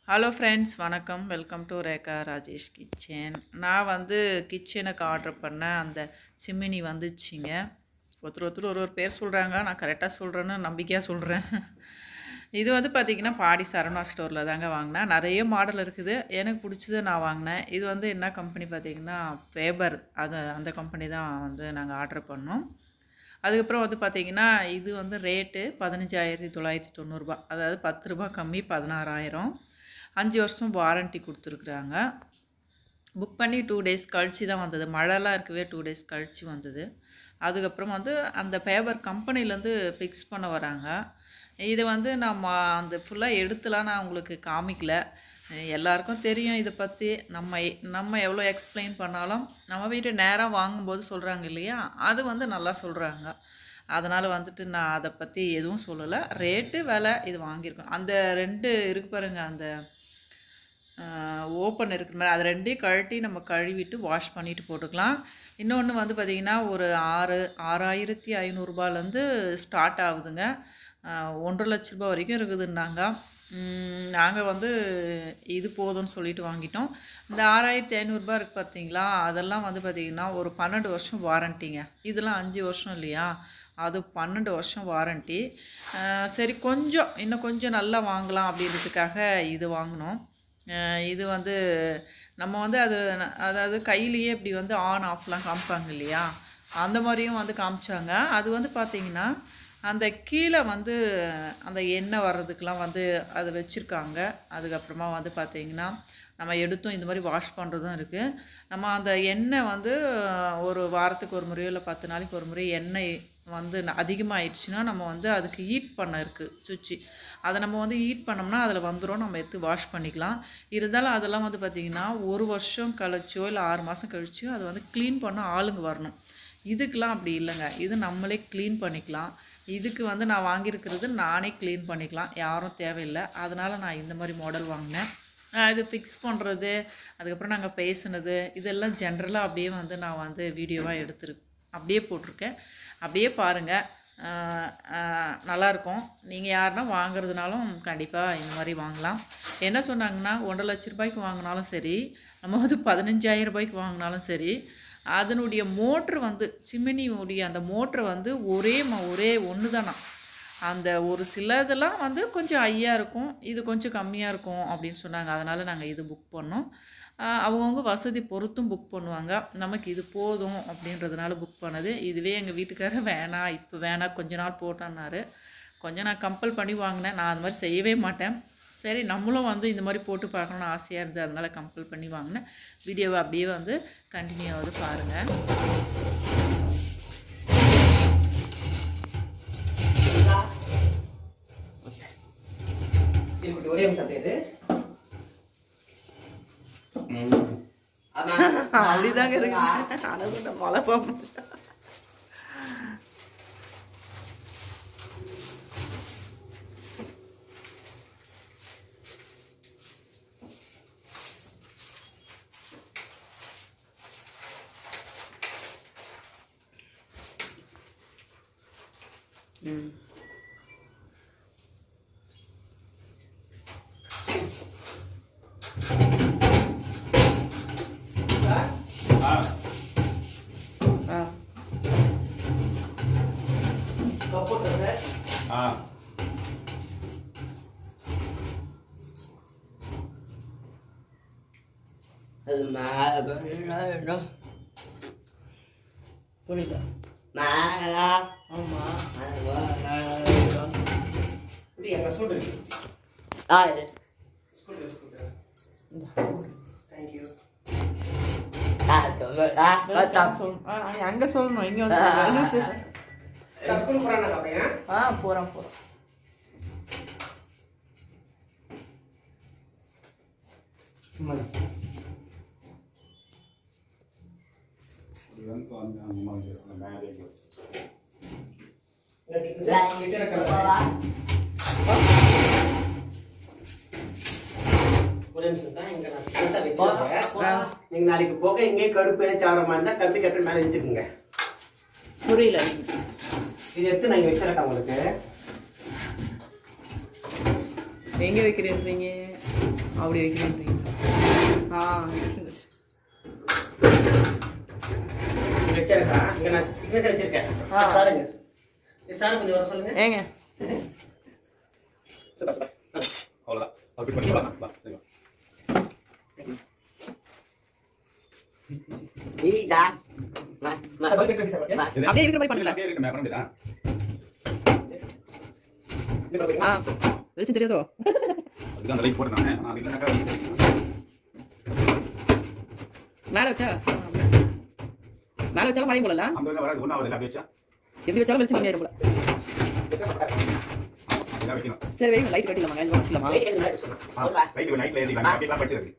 Hello friends வணக்கம் welcome to Rekha Rajesh kitchen நான் வந்து கிச்சனுக்கு ஆர்டர் பண்ண அந்த சிம்மினி வந்துச்சுங்க ஒருத்தர் ஒருத்தர் ஒரு ஒரு பேர் சொல்கிறாங்க நான் கரெக்டாக சொல்கிறேன்னு நம்பிக்கையாக சொல்கிறேன் இது வந்து பார்த்திங்கன்னா பாடி சரவணா ஸ்டோரில் தாங்க வாங்கினேன் நிறைய மாடல் இருக்குது எனக்கு பிடிச்சது நான் வாங்கினேன் இது வந்து என்ன கம்பெனி பார்த்திங்கன்னா ஃபேபர் அது அந்த கம்பெனி தான் வந்து நாங்கள் ஆர்டர் பண்ணோம் அதுக்கப்புறம் வந்து பார்த்திங்கன்னா இது வந்து ரேட்டு பதினஞ்சாயிரத்தி தொள்ளாயிரத்தி தொண்ணூறுபா அதாவது பத்து ரூபா கம்மி பதினாறாயிரம் அஞ்சு வருஷம் வாரண்ட்டி கொடுத்துருக்குறாங்க புக் பண்ணி டூ டேஸ் கழிச்சு தான் வந்தது மழைலாம் இருக்கவே டூ டேஸ் கழிச்சு வந்தது அதுக்கப்புறம் வந்து அந்த பேப்பர் கம்பெனிலேருந்து ஃபிக்ஸ் பண்ண வராங்க இதை வந்து நம்ம அந்த ஃபுல்லாக எடுத்துலாம் நான் உங்களுக்கு காமிக்கல எல்லாருக்கும் தெரியும் இதை பற்றி நம்ம நம்ம எவ்வளோ எக்ஸ்பிளைன் பண்ணாலும் நம்ம வீட்டு நேராக வாங்கும்போது சொல்கிறாங்க இல்லையா அது வந்து நல்லா சொல்கிறாங்க அதனால் வந்துட்டு நான் அதை பற்றி எதுவும் சொல்லலை ரேட்டு விலை இது வாங்கியிருக்கோம் அந்த ரெண்டு இருக்கு பாருங்க அந்த ஓப்பன் இருக்கிற மாதிரி அது ரெண்டையும் கழட்டி நம்ம கழுவிட்டு வாஷ் பண்ணிட்டு போட்டுக்கலாம் இன்னொன்று வந்து பார்த்திங்கன்னா ஒரு ஆறு ஆறாயிரத்தி ஐநூறுரூபாலேருந்து ஸ்டார்ட் ஆகுதுங்க ஒன்றரை லட்ச ரூபா வரைக்கும் இருக்குதுன்னாங்க நாங்கள் வந்து இது போதும்னு சொல்லிட்டு வாங்கிட்டோம் இந்த ஆறாயிரத்தி ஐநூறுரூபா இருக்குது பார்த்தீங்களா அதெல்லாம் வந்து பார்த்திங்கன்னா ஒரு பன்னெண்டு வருஷம் வாரண்ட்டிங்க இதெல்லாம் அஞ்சு வருஷம் இல்லையா அது பன்னெண்டு வருஷம் வாரண்ட்டி சரி கொஞ்சம் இன்னும் கொஞ்சம் நல்லா வாங்கலாம் அப்படின்றதுக்காக இது வாங்கினோம் இது வந்து நம்ம வந்து அது அதாவது கையிலேயே இப்படி வந்து ஆன் ஆஃப்லாம் காமிப்பாங்க இல்லையா அந்த மாதிரியும் வந்து காமிச்சாங்க அது வந்து பார்த்திங்கன்னா அந்த கீழே வந்து அந்த எண்ணெய் வர்றதுக்கெலாம் வந்து அதை வச்சுருக்காங்க அதுக்கப்புறமா வந்து பார்த்திங்கன்னா நம்ம எடுத்தும் இந்த மாதிரி வாஷ் பண்ணுறதும் இருக்குது நம்ம அந்த எண்ணெய் வந்து ஒரு வாரத்துக்கு ஒரு முறையோ இல்லை பத்து நாளைக்கு ஒரு முறை எண்ணெய் வந்து அதிகமாகிடுச்சுன்னா நம்ம வந்து அதுக்கு ஹீட் பண்ண இருக்குது சுவிட்சு அதை நம்ம வந்து ஹீட் பண்ணோம்னா அதில் வந்துடும் நம்ம எடுத்து வாஷ் பண்ணிக்கலாம் இருந்தாலும் அதெல்லாம் வந்து பார்த்திங்கன்னா ஒரு வருஷம் கழிச்சோ இல்லை ஆறு மாதம் கழிச்சோ அதை வந்து க்ளீன் பண்ண ஆளுங்க வரணும் இதுக்கெலாம் அப்படி இல்லைங்க இது நம்மளே க்ளீன் பண்ணிக்கலாம் இதுக்கு வந்து நான் வாங்கியிருக்கிறது நானே க்ளீன் பண்ணிக்கலாம் யாரும் தேவையில்லை அதனால் நான் இந்த மாதிரி மாடல் வாங்கினேன் இது ஃபிக்ஸ் பண்ணுறது அதுக்கப்புறம் நாங்கள் பேசுனது இதெல்லாம் ஜென்ரலாக அப்படியே வந்து நான் வந்து வீடியோவாக எடுத்துரு அப்படியே போட்டிருக்கேன் அப்படியே பாருங்கள் நல்லாயிருக்கும் நீங்கள் யாருன்னா வாங்குறதுனாலும் கண்டிப்பாக இந்த மாதிரி வாங்கலாம் என்ன சொன்னாங்கன்னா ஒன்றரை லட்ச ரூபாய்க்கு வாங்கினாலும் சரி நம்ம வந்து பதினஞ்சாயிரம் ரூபாய்க்கு வாங்கினாலும் சரி அதனுடைய மோட்ரு வந்து சிம்மினியுடைய அந்த மோட்ரு வந்து ஒரே ம ஒரே ஒன்று தானா அந்த ஒரு சிலதெல்லாம் வந்து கொஞ்சம் ஹையாக இருக்கும் இது கொஞ்சம் கம்மியாக இருக்கும் அப்படின்னு சொன்னாங்க அதனால் நாங்கள் இது புக் பண்ணோம் அவங்கவுங்க வசதி பொறுத்தும் புக் பண்ணுவாங்க நமக்கு இது போதும் அப்படின்றதுனால புக் பண்ணது இதுவே எங்கள் வீட்டுக்காரர் வேணாம் இப்போ வேணாம் கொஞ்ச நாள் போட்டான்னாரு கொஞ்சம் நான் கம்பல் பண்ணி வாங்கினேன் நான் அந்த மாதிரி செய்யவே மாட்டேன் சரி நம்மளும் வந்து இந்த மாதிரி போட்டு பார்க்கணுன்னு ஆசையாக இருந்தது அதனால் கம்பல் பண்ணி வாங்கினேன் வீடியோவை அப்படியே வந்து கண்டினியூ ஆகுது பாருங்கள் ஒரே நிமிஷம் பேரு அப்படிதாங்க இருக்கு அளவு மழை போக ம் ஆ கப்போட்டு ஆ அது மேல வேணும் புரியல மேல ஆமா இப்படி எங்க சொல்றேன் ஆ தேங்க்யூ சொல்லணும் ஆ, அங்க சொல்லணும் இங்க வந்து சொல்லணும். சரி. நான் ஸ்கூல் போறானே அப்படியே ஆ போறோம் போறோம் ஒரே நிமிஷம் தான் இங்க நான் கரெக்டா வச்சிருக்கேன் நீங்க நாளைக்கு போக இங்கே கருப்பு சாரமா இருந்தா கம்பி கட்டு மேல இழுத்துக்குங்க புரியல இது எடுத்து நான் இங்க வச்சிருக்கேன் உங்களுக்கு எங்க வைக்கிறீங்க அப்படி வைக்கிறேன் ஆ வச்சிருங்க, வச்சிருங்க. வச்சிருக்கா இங்க நான் திக்னஸ் வச்சிருக்கேன் ஆ. சாருங்க சார் கொஞ்சம் வர சொல்லுங்க ஏங்க சூப்பர் சூப்பர் ஆ. அவ்வளோதான் அப்படி பண்ணி வா, வா, சரி, வா. நான் பக்கெட் வைக்க சார் இது அப்படியே இருக்கிற மாதிரி பண்ணல அப்படியே இருக்குமே, பண்ண முடியுதா? ஆ வெளிச்சம் தெரியாதோ அதுக்கு அந்த light போட்டேன் நானு. நான் இல்லைனாக்கா மேலே வச்சா ஆ, மேலே வச்சாலும் மறையும் போல அந்த பக்கம் வராது, ஒண்ணும் ஆகாது, அப்படி வச்சா. எப்படி வச்சாலும் வெளிச்சம் கம்மியாயிரும் போல அப்படிதான் வைக்கணும். சரி வைங்க லைட் கட்டிடலாமா இங்கே வச்சிடலாமா வெயிட் பண்ணி மேலே வச்சிடலாம். ஆ, light ல lightல ஏத்திக்கலாம். அப்படிலாம் வச்சிருக்கு.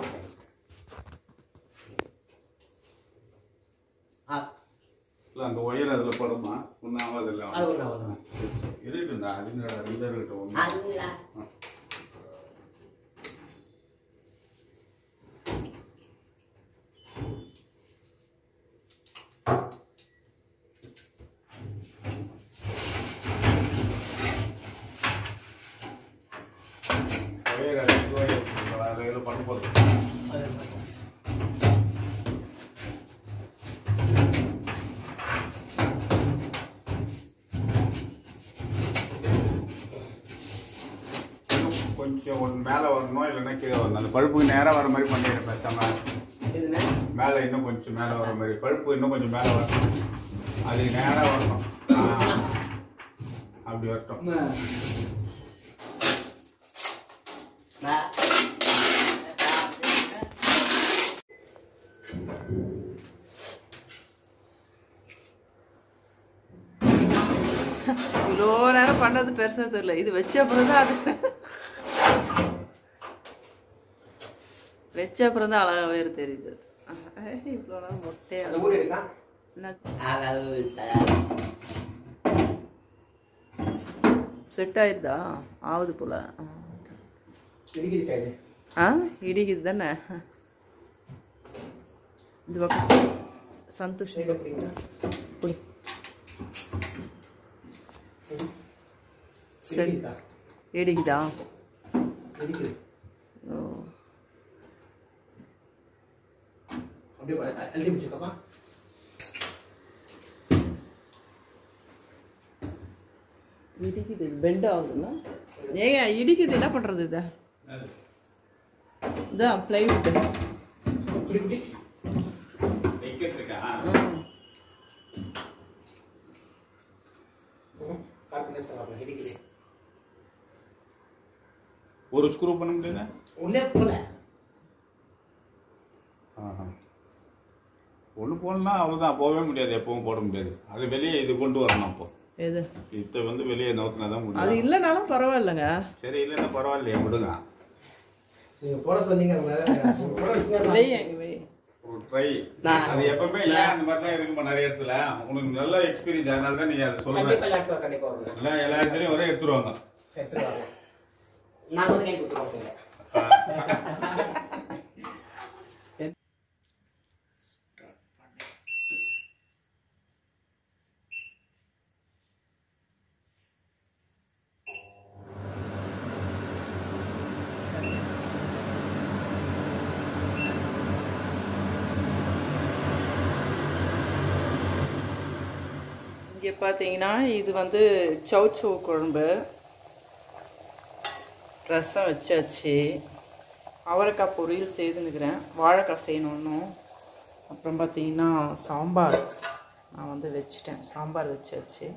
ஆ, இல்ல, அந்த ஒயர் அதுல படுமா ஒன்றும் ஆகாது இல்லை அது ஒண்ணு ஆகுது. இருக்குண்டா அது என்னடா, ரெண்டு இருக்கட்டும் ஒண்ணு. ஆ. ஒயர் அது இது ஒயர் அதுல ஏதோ பண்ண போகுது அது இன்னும் கொஞ்சம் ஒன்று மேலே வரணும் இல்லைன்னா கீழே வரணும் அந்த பழுப்புக்கு நேராக வர மாதிரி பண்ணிடுறேன் பேசாம இதுண்ணே. மேலே இன்னும் கொஞ்சம் மேலே வர மாதிரி பழுப்பு இன்னும் கொஞ்சம் மேலே வரணும் அது நேராக வரணும் ஆ. அப்படி வரட்டும் இவ்வளோ நேரம் பண்ணது பெருசா தெரியல இது வச்ச அப்புறம் தான் அது வச்ச அப்புறம் தான் அழகாவே தெரியுது அது இவ்வளோ நேரம் மொட்டையா அது ஊறி இருக்கா? செட் ஆயிடுதா ஆகுது போல ஆ. இடிக்குதுக்கா இது. ஆ இடிக்குது தானே இந்த பக்கம் சந்தோஷ் இது எப்படிங்க? புடி இடிக்குதுக்கா? இடிக்குதா இடிக்குது. ஓ அப்படியே அ- அழுத்தி பிடிச்சுக்கப்பா. இடிக்குது பெண்ட் ஆகுதுன்னா ஏங்க இடிக்குது என்ன பண்றது இதை இதான் பிளைவுட் இப்படி இப்படி. வைக்கிறதுக்கா ம், கார்பெண்டர் சார் வரணும், இடிக்குது. ஒரு ஸ்க்ரூ பண்ண முடியுதா உள்ளே போல ஒன்று போடணும்னா அவ்வளோதான் போகவே முடியாது எப்பவும் போட முடியாது அது வெளியே இது கொண்டு வரணும் அப்போ எது இதை வந்து வெளியே நோத்தினா தான் அது முடியும் இல்லைனாலும் பரவாயில்லைங்க சரி இல்லைன்னா பரவாயில்லையே விடுங்க நீங்க போட சொன்னீங்க உங்களை- உங்க போட வச்சுங்க வை சார். அங்க வை ஒரு ட்ரை நான் அது எப்பவுமே ஏன் அந்த மாதிரி தான் இருக்குமா நிறைய இடத்துல உனக்கு நல்ல எக்ஸ்பீரியன்ஸ் அதனால தான் நீ அதை சொல்லுற கண்டிப்பா எல்லா இடத்துல கண்டிப்பா வருங்க. எல்லாம் எல்லா இடத்துலையும் ஒரே எடுத்துருவாங்க எடுத்துட்டு வாங்க. நான் வந்து கை கொடுத்துருவோம் ஃப்ரீல. இங்கே பார்த்தீங்கன்னா இது வந்து சௌச்சௌ குழம்பு ரசம் வச்சாச்சு அவரைக்காய் பொரியல் செய்துன்னுக்கிறேன் வாழைக்காய் செய்யணும் இன்னும் அப்புறம் பார்த்தீங்கன்னா சாம்பார் நான் வந்து வச்சுட்டேன் சாம்பார் வச்சாச்சு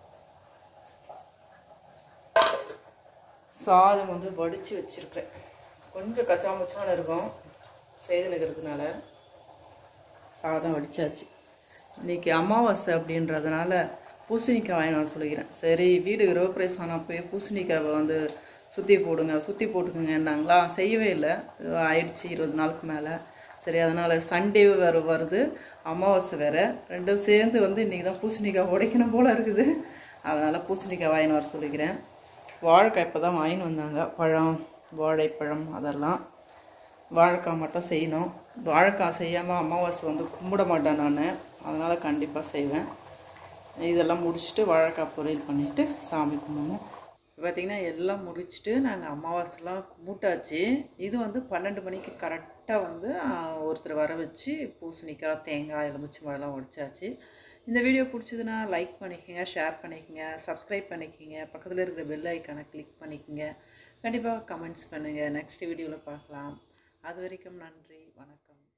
சாதம் வந்து வடித்து வச்சிருக்கிறேன் கொஞ்சம் கச்சா முச்சான இருக்கும் செய்துனுக்கிறதுனால சாதம் வடிச்சாச்சு இன்னைக்கு அமாவாசை அப்படின்றதுனால பூசணிக்காய் வாங்கி நான் சொல்லிக்கிறேன் சரி வீடு கிரகப்பிரவேசம் ஆனால் போய் பூசணிக்காவை வந்து சுற்றி போடுங்க சுற்றி போட்டுக்குங்கன்னாங்களா செய்யவே இல்லை இது ஆயிடுச்சு இருபது நாளுக்கு மேலே சரி அதனால் சண்டே வேறு வருது அமாவாசை வேறு ரெண்டும் சேர்ந்து வந்து இன்றைக்கி தான் பூசணிக்காய் உடைக்கணும் போல் இருக்குது அதனால் பூசணிக்காய் வாங்கின்னு வர சொல்லிக்கிறேன் வாழைக்காய் இப்போ தான் வாங்கின்னு வந்தாங்க பழம் வாழைப்பழம் அதெல்லாம் வாழைக்காய் மட்டும் செய்யணும் வாழைக்காய் செய்யாமல் அமாவாசை வந்து கும்பிட மாட்டேன் நான் அதனால் கண்டிப்பாக செய்வேன் இதெல்லாம் முடிச்சுட்டு வாழைக்காய் பொரியல் பண்ணிவிட்டு சாமி கும்பிடணும் பார்த்திங்கன்னா எல்லாம் முடிச்சுட்டு நாங்கள் அமாவாசைலாம் கும்பிட்டாச்சு இது வந்து பன்னெண்டு மணிக்கு கரெக்டாக வந்து ஆஹ், ஒருத்தர் வர வச்சு பூசணிக்காய் தேங்காய் எலுமிச்சம்பழம்லாம் உடைச்சாச்சு இந்த வீடியோ பிடிச்சதுன்னா லைக் பண்ணிக்கோங்க ஷேர் பண்ணிக்கோங்க சப்ஸ்கிரைப் பண்ணிக்கோங்க பக்கத்தில் இருக்கிற பெல் ஐக்கானை கிளிக் பண்ணிக்கோங்க கண்டிப்பாக கமெண்ட்ஸ் பண்ணுங்கள் நெக்ஸ்ட் வீடியோவில் பார்க்கலாம் அது வரைக்கும் நன்றி வணக்கம்